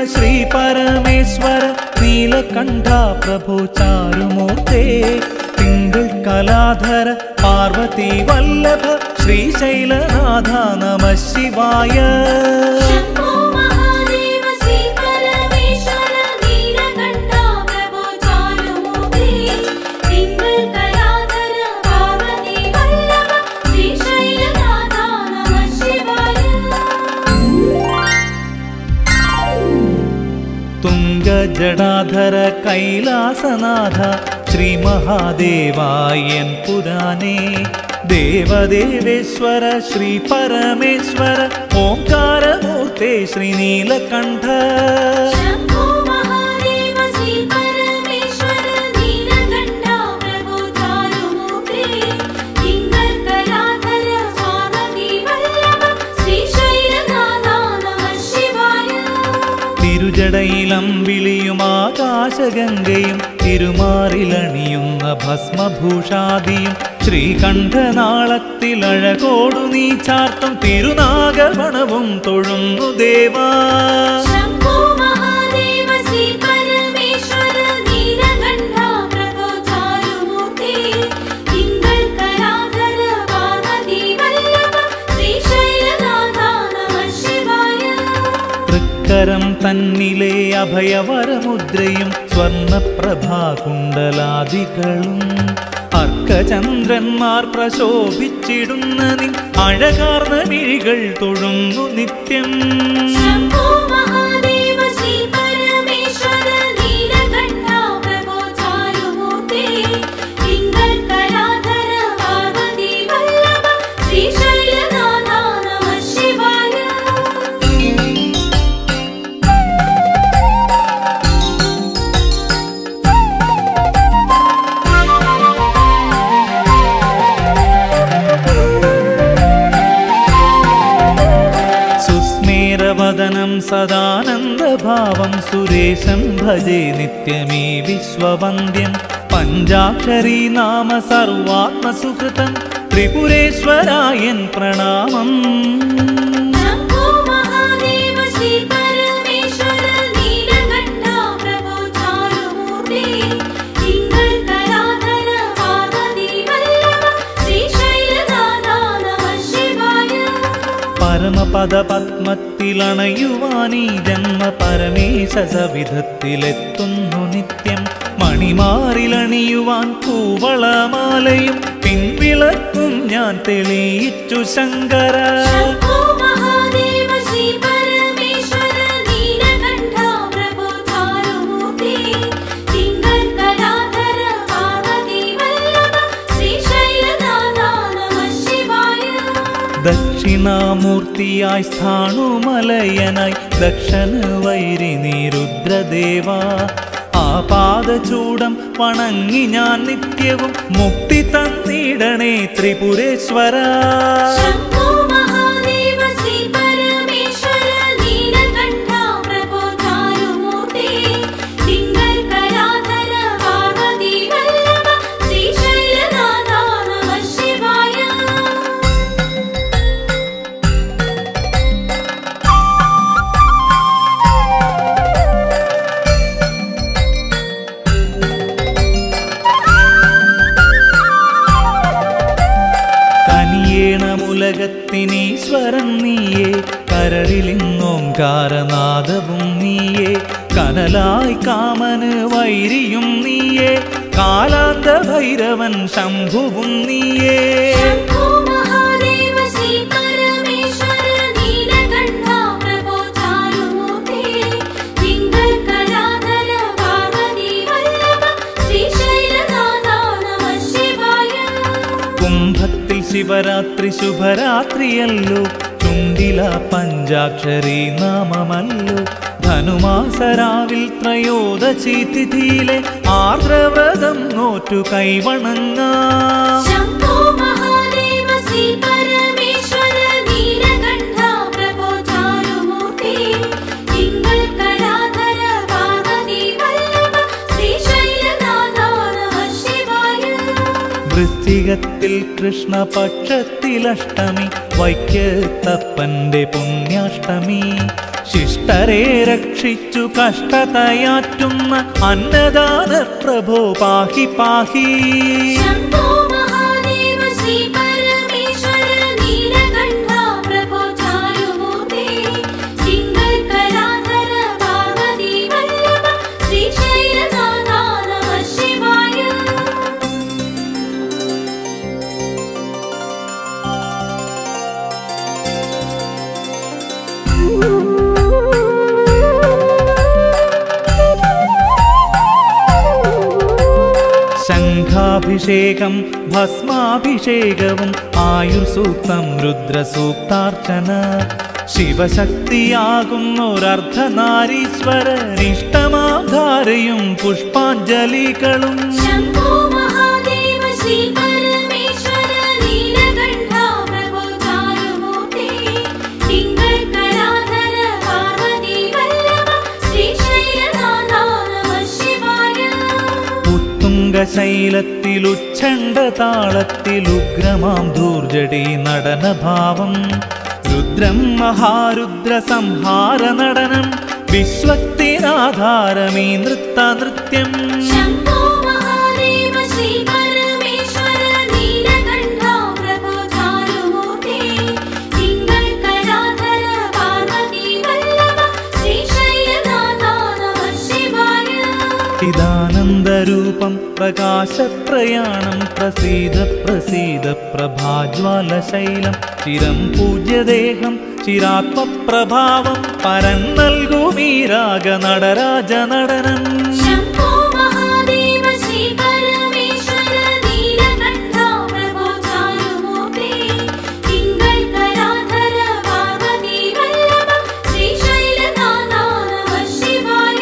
ശ്രീ പരമേശ്വര നീലകണ്ഠ പ്രഭു ചാരുമൂർത്തേ തിങ്കൾ കലാധര പാർവതി വല്ലഭ ശ്രീശൈലനാഥ നമ ശിവായ ശംഭോ മഹാദേവ ശ്രീ പരമേശ്വര നീലകണ്ഠ പ്രഭോ ചാരുമൂർത്തി തിങ്കൾ കലാധര പാർവതി വല്ലഭ ശ്രീശൈലനാഥ നമ ശിവായ തുംഗജടാധര കൈലാസനാഥ ശ്രീ മഹാദേവായൻ പുരാനേ ദേവദേവേശ്വര ശ്രീ പരമേശ്വര ഓംകാരമൂർത്തേ ശ്രീ നീലകണ്ഠ ശംഭോ മഹാദേവ ശ്രീ പരമേശ്വര നീലകണ്ഠ പ്രഭോ ചാരുമൂർത്തി തിങ്കൾ കലാധര പാർവതി വല്ലഭ ശ്രീശൈലനാഥ നമ ശിവായ തിരുജടയിലം വിളിയും ആകാശഗംഗയും തിരുമാറിലണിയുന്ന ഭസ്മഭൂഷാദിയും ശ്രീകണ്ഠനാളത്തിലഴകോടു നീ ചാർത്തും തിരുനാഗവണവും തൊഴുന്നു ദേവാ ശംഭോ മഹാദേവ ശ്രീ പരമേശ്വര നീലകണ്ഠ പ്രഭോ ചാരുമൂർത്തി തിങ്കൾ കലാധര പാർവതി വല്ലഭ ശ്രീശൈലനാഥ നമ ശിവായ തൃക്കരം തന്നിലെ അഭയവരമുദ്രയും സ്വർണപ്രഭാകുണ്ടലാദികളും അർക്കചന്ദ്രന്മാർ പ്രശോഭിച്ചിടുന്ന നിൻ അഴകാർന്ന മിഴികൾ തൊഴുന്നു നിത്യം ശംഭോ മഹാദേവ ശ്രീ പരമേശ്വര നീലകണ്ഠ പ്രഭോ ചാരുമൂർത്തി തിങ്കൾ കലാധര പാർവതി വല്ലഭ ശ്രീശൈലനാഥ നമ ശിവായ സുസ്മേരവദനം സദാനന്ദഭാവം സുരേശം ഭജേ നിത്യമീ വിശ്വവന്ദ്യം പഞ്ചാക്ഷരീ നാമ സർവാത്മസുഹൃതം ത്രിപുരേശ്വരായൻ പ്രണാമം ശംഭോ മഹാദേവ ശ്രീ പരമേശ്വര നീലകണ്ഠ പ്രഭോ ചാരുമൂർത്തി തിങ്കൾ കലാധര പാർവതി വല്ലഭ ശ്രീശൈലനാഥ നമ ശിവായ പരമപദ പത്മത്തിലണയുവാനീ ജന്മ പരമേശ സവിധത്തിലെത്തുന്നു നിത്യം മണിമാറിലണിയുവാൻ കൂവളമാലയും പിൻവിളക്കും ഞാൻ തെളിയിച്ചു ശങ്കര ശംഭോ മഹാദേവ ശ്രീ പരമേശ്വര നീലകണ്ഠ പ്രഭോ ചാരുമൂർത്തി തിങ്കൾ കലാധര പാർവതി വല്ലഭ ശ്രീശൈലനാഥ നമ ശിവായ ദക്ഷിണാമൂർത്തിയായി സ്ഥാണുമലയനായി ദക്ഷണ വൈരി നീരുദ്രദേവ ആ പാദചൂടം വണങ്ങി ഞാൻ നിത്യവും മുക്തി തന്നിടണേ ത്രിപുരേശ്വര ശംഭോ മഹാദേവ ശ്രീ പരമേശ്വര നീലകണ്ഠ പ്രഭോ ചാരുമൂർത്തി തിങ്കൾ കലാധര പാർവതി വല്ലഭ ശ്രീശൈലനാഥ നമ ശിവായ കനിയേണമുലകത്തിനീശ്വരൻ നീയേ കരളിലിന്നോംകാരനാദവും നീയേ കനലായി കാമന് വൈരിയും നീയേ കാലാന്ത ഭൈരവൻ ശംഭുവും നീയേ ശംഭോ മഹാദേവ ശ്രീ പരമേശ്വര നീലകണ്ഠ പ്രഭോ ചാരുമൂർത്തി തിങ്കൾ കലാധര പാർവതി വല്ലഭ ശ്രീശൈലനാഥ നമ ശിവായ കുംഭത്തിൽ ശിവരാത്രി ശുഭരാത്രിയല്ലോ ചുണ്ടില പഞ്ചാക്ഷരി നാമമല്ലോ ധനുമാസരാവിൽ ത്രയോദശി തിഥിയിലെ ആർദ്രവ്രതം നോറ്റു കൈവണങ്ങാം ശംഭോ മഹാദേവ ശ്രീ പരമേശ്വര നീലകണ്ഠ പ്രഭോ ചാരുമൂർത്തി തിങ്കൾ കലാധര പാർവതി വല്ലഭ ശ്രീശൈലനാഥ നമ ശിവായ വൃശ്ചികത്തിൽ കൃഷ്ണപക്ഷത്തിലഷ്ടമി വൈക്കത്തപ്പന്റെ പുണ്യാഷ്ടമി ശിഷ്ടരെ രക്ഷിച്ചു കഷ്ടതയാറ്റുന്ന അന്നദാന പ്രഭോ പാഹി പാഹി शम्भो महादेव श्री परमेश्वर नीलकण्ठ प्रभो चारुमूर्ते पिङ्गलकलाधर पार्वती वल्लभ श्रीशैलनाथा नमः शिवाय ശംഖാഭിഷേകം ഭസ്മാഭിഷേകവും ആയുർസൂക്തം രുദ്രസൂക്താർച്ചന ശിവശക്തിയാകുന്നൊരർദ്ധനാരീശ്വരനിഷ്ടമാധാരയും പുഷ്പാഞ്ജലികളും शम्भो महादेव श्री परमेश्वर नीलकण्ठ प्रभो चारुमूर्ते पिङ्गलकलाधर पार्वती वल्लभ श्रीशैलनाथा नमः शिवाय ഉത്തുംഗശൈലത്തിലുച്ഛണ്ഡ താളത്തിലുഗ്രമാം ധൂർജടി നടനഭാവം രുദ്രം മഹാരുദ്ര സംഹാര നടനം വിശ്വത്തിനാധാരമീ നൃത്ത നൃത്യം शम्भो महादेव श्री परमेश्वर नीलकण्ठ प्रभो चारुमूर्ते पिङ्गलकलाधर पार्वती वल्लभ श्रीशैलनाथा नमः शिवाय ചിദാനന്ദരൂപം പ്രകാശപ്രയാണം പ്രസീത പ്രസീത പ്രഭാജ്വാലശൈലം ചിരം പൂജ്യദേഹം ചിരാത്മപ്രഭാവം പരൻ നൽകുമീരാഗ നടരാജ നടനം शम्भो महादेव श्री परमेश्वर नीलकण्ठ प्रभो चारुमूर्ते पिङ्गलकलाधर पार्वती वल्लभ श्रीशैलनाथा नमः शिवाय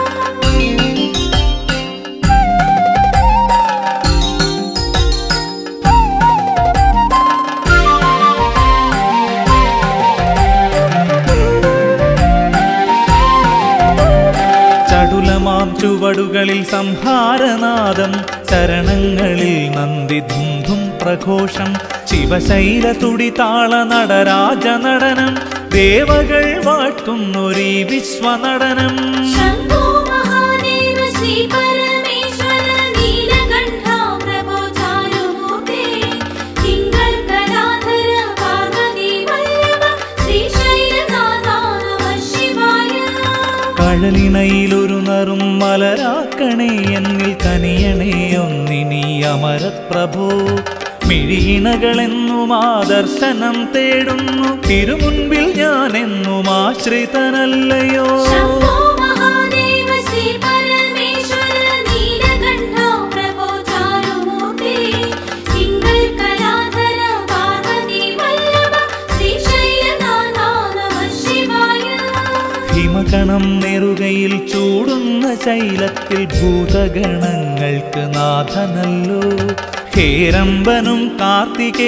ചടുലമാം ചുവടുകളിൽ സംഹാരനാദം ചരണങ്ങളിൽ നന്ദി ധുംധും പ്രഘോഷം ശിവശൈല തുടി താള നടരാജ നടനം ദേവകൾ വാഴ്ത്തുന്നൊരീ വിശ്വനടനം शम्भो महादेव श्री परमेश्वर नीलकण्ठ प्रभो चारुमूर्ते पिङ्गलकलाधर पार्वती वल्लभ श्रीशैलनाथा नमः शिवाय കഴലിണയിലൊരു നറും മലരാക്കണേ എന്നിൽ കനിയണേ ഒന്നിനി അമരപ്രഭോ മിഴിയിണകളെന്നും ആ ദർശനം തേടുന്നു തിരുമുൻപിൽ ഞാൻ എന്നും ആശ്രിതനല്ലയോ शम्भो महादेव श्री परमेश्वर नीलकण्ठ प्रभो चारुमूर्ते पिङ्गलकलाधर पार्वती वल्लभ श्रीशैलनाथा नमः शिवाय ഹിമകണം നെറുകയിൽ ചൂടുന്ന ശൈലത്തിൽ ഭൂതഗണങ്ങൾക്ക് നാഥനല്ലോ ഹേരമ്പനും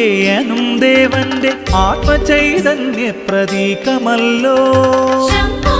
കാർത്തികേയനും ദേവന്റെ ആത്മചൈതന്യ പ്രതീകമല്ലോ शम्भो